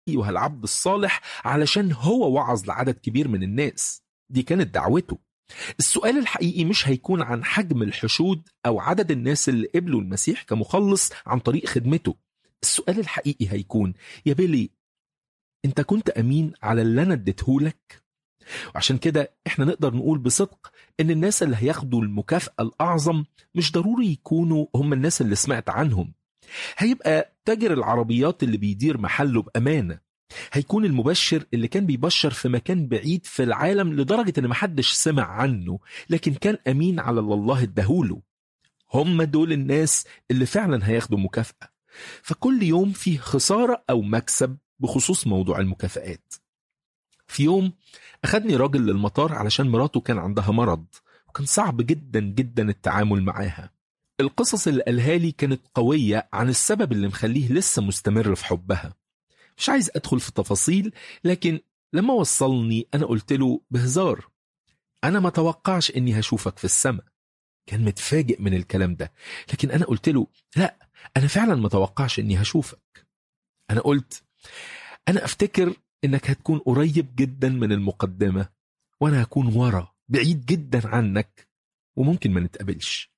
أيها العبد الصالح علشان هو وعظ لعدد كبير من الناس دي كانت دعوته السؤال الحقيقي مش هيكون عن حجم الحشود أو عدد الناس اللي قبلوا المسيح كمخلص عن طريق خدمته السؤال الحقيقي هيكون يا بيلي انت كنت امين على اللي انا اديتهولك وعشان كده احنا نقدر نقول بصدق ان الناس اللي هياخدوا المكافأة الأعظم مش ضروري يكونوا هم الناس اللي سمعت عنهم هيبقى تاجر العربيات اللي بيدير محله بأمانة هيكون المبشر اللي كان بيبشر في مكان بعيد في العالم لدرجة ان محدش سمع عنه لكن كان أمين على اللي الله اداهوله هم دول الناس اللي فعلا هياخدوا مكافأة فكل يوم فيه خسارة أو مكسب بخصوص موضوع المكافآت في يوم أخدني راجل للمطار علشان مراته كان عندها مرض وكان صعب جدا جدا التعامل معاها القصص اللي قالها لي كانت قوية عن السبب اللي مخليه لسه مستمر في حبها مش عايز أدخل في تفاصيل لكن لما وصلني أنا قلت له بهزار أنا ما توقعش إني هشوفك في السماء كان متفاجئ من الكلام ده لكن أنا قلت له لا أنا فعلا ما توقعش إني هشوفك أنا قلت أنا أفتكر إنك هتكون قريب جدا من المقدمة وأنا هكون ورا بعيد جدا عنك وممكن ما نتقابلش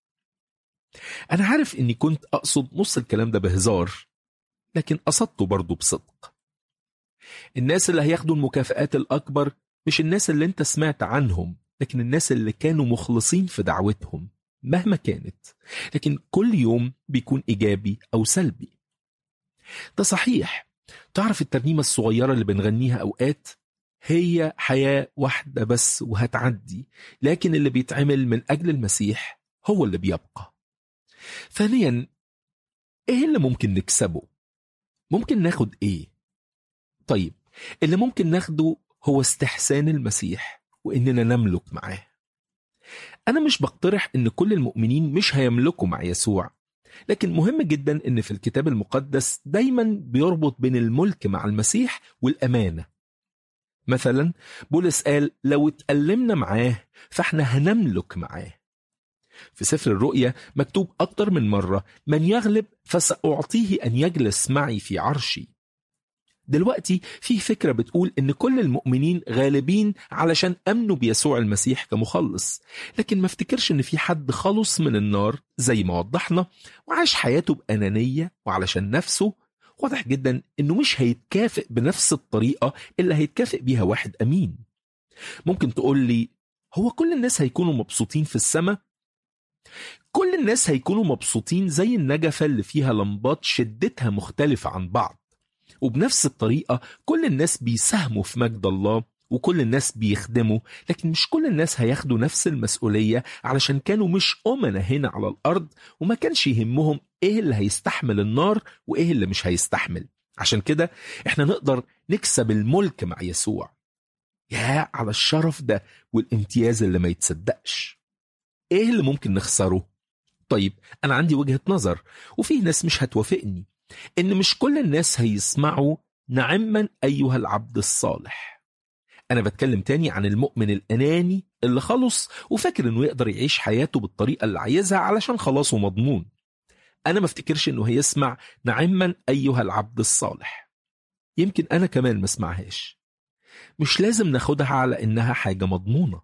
أنا عارف إني كنت أقصد نص الكلام ده بهزار لكن قصدته برضه بصدق الناس اللي هياخدوا المكافآت الأكبر مش الناس اللي أنت سمعت عنهم لكن الناس اللي كانوا مخلصين في دعوتهم مهما كانت لكن كل يوم بيكون إيجابي أو سلبي ده صحيح تعرف الترنيمة الصغيرة اللي بنغنيها أوقات هي حياة واحدة بس وهتعدي لكن اللي بيتعمل من أجل المسيح هو اللي بيبقى ثانيا ايه اللي ممكن نكسبه ممكن ناخد ايه طيب اللي ممكن ناخده هو استحسان المسيح واننا نملك معاه انا مش بقترح ان كل المؤمنين مش هيملكوا مع يسوع لكن مهم جدا ان في الكتاب المقدس دايما بيربط بين الملك مع المسيح والامانه مثلا بولس قال لو اتألمنا معاه فاحنا هنملك معاه في سفر الرؤيا مكتوب أكتر من مرة من يغلب فسأعطيه أن يجلس معي في عرشي دلوقتي في فكرة بتقول إن كل المؤمنين غالبين علشان أمنوا بيسوع المسيح كمخلص لكن ما افتكرش إن في حد خلص من النار زي ما وضحنا وعاش حياته بأنانية وعلشان نفسه واضح جدا إنه مش هيتكافئ بنفس الطريقة اللي هيتكافئ بيها واحد أمين ممكن تقول لي هو كل الناس هيكونوا مبسوطين في السماء كل الناس هيكونوا مبسوطين زي النجفة اللي فيها لمبات شدتها مختلفة عن بعض وبنفس الطريقة كل الناس بيساهموا في مجد الله وكل الناس بيخدموا لكن مش كل الناس هياخدوا نفس المسؤولية علشان كانوا مش أمنا هنا على الأرض وما كانش يهمهم إيه اللي هيستحمل النار وإيه اللي مش هيستحمل عشان كده إحنا نقدر نكسب الملك مع يسوع يا على الشرف ده والامتياز اللي ما يتصدقش ايه اللي ممكن نخسره طيب انا عندي وجهة نظر وفي ناس مش هتوافقني ان مش كل الناس هيسمعوا نعما ايها العبد الصالح انا بتكلم تاني عن المؤمن الاناني اللي خلص وفاكر انه يقدر يعيش حياته بالطريقة اللي عايزها علشان خلاصه مضمون انا ما افتكرش انه هيسمع نعما ايها العبد الصالح يمكن انا كمان ما اسمعهاش مش لازم ناخدها على انها حاجة مضمونة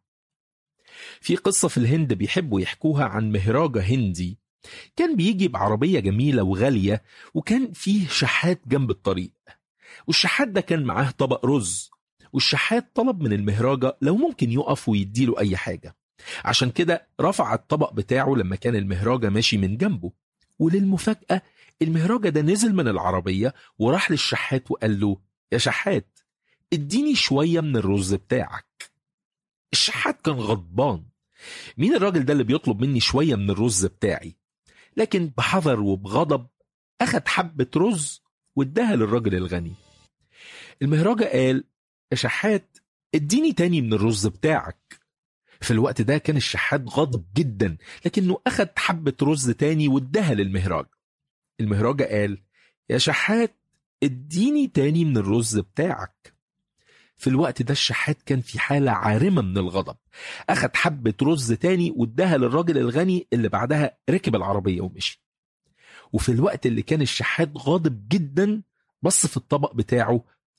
في قصة في الهند بيحبوا يحكوها عن مهراجة هندي كان بيجي بعربية جميلة وغالية وكان فيه شحات جنب الطريق والشحات ده كان معاه طبق رز والشحات طلب من المهراجة لو ممكن يقف ويديله أي حاجة عشان كده رفع الطبق بتاعه لما كان المهراجة ماشي من جنبه وللمفاجأة المهراجة ده نزل من العربية وراح للشحات وقال له يا شحات اديني شوية من الرز بتاعك الشحات كان غضبان مين الراجل ده اللي بيطلب مني شوية من الرز بتاعي لكن بحذر وبغضب أخد حبة رز واداها للراجل الغني المهراجة قال يا شحات اديني تاني من الرز بتاعك في الوقت ده كان الشحات غاضب جدا لكنه أخد حبة رز تاني واداها للمهراجة المهراجة قال يا شحات اديني تاني من الرز بتاعك في الوقت ده الشحات كان في حالة عارمة من الغضب أخد حبة رز تاني واداها للراجل الغني اللي بعدها ركب العربية ومشي وفي الوقت اللي كان الشحات غاضب جدا بص في الطبق بتاعه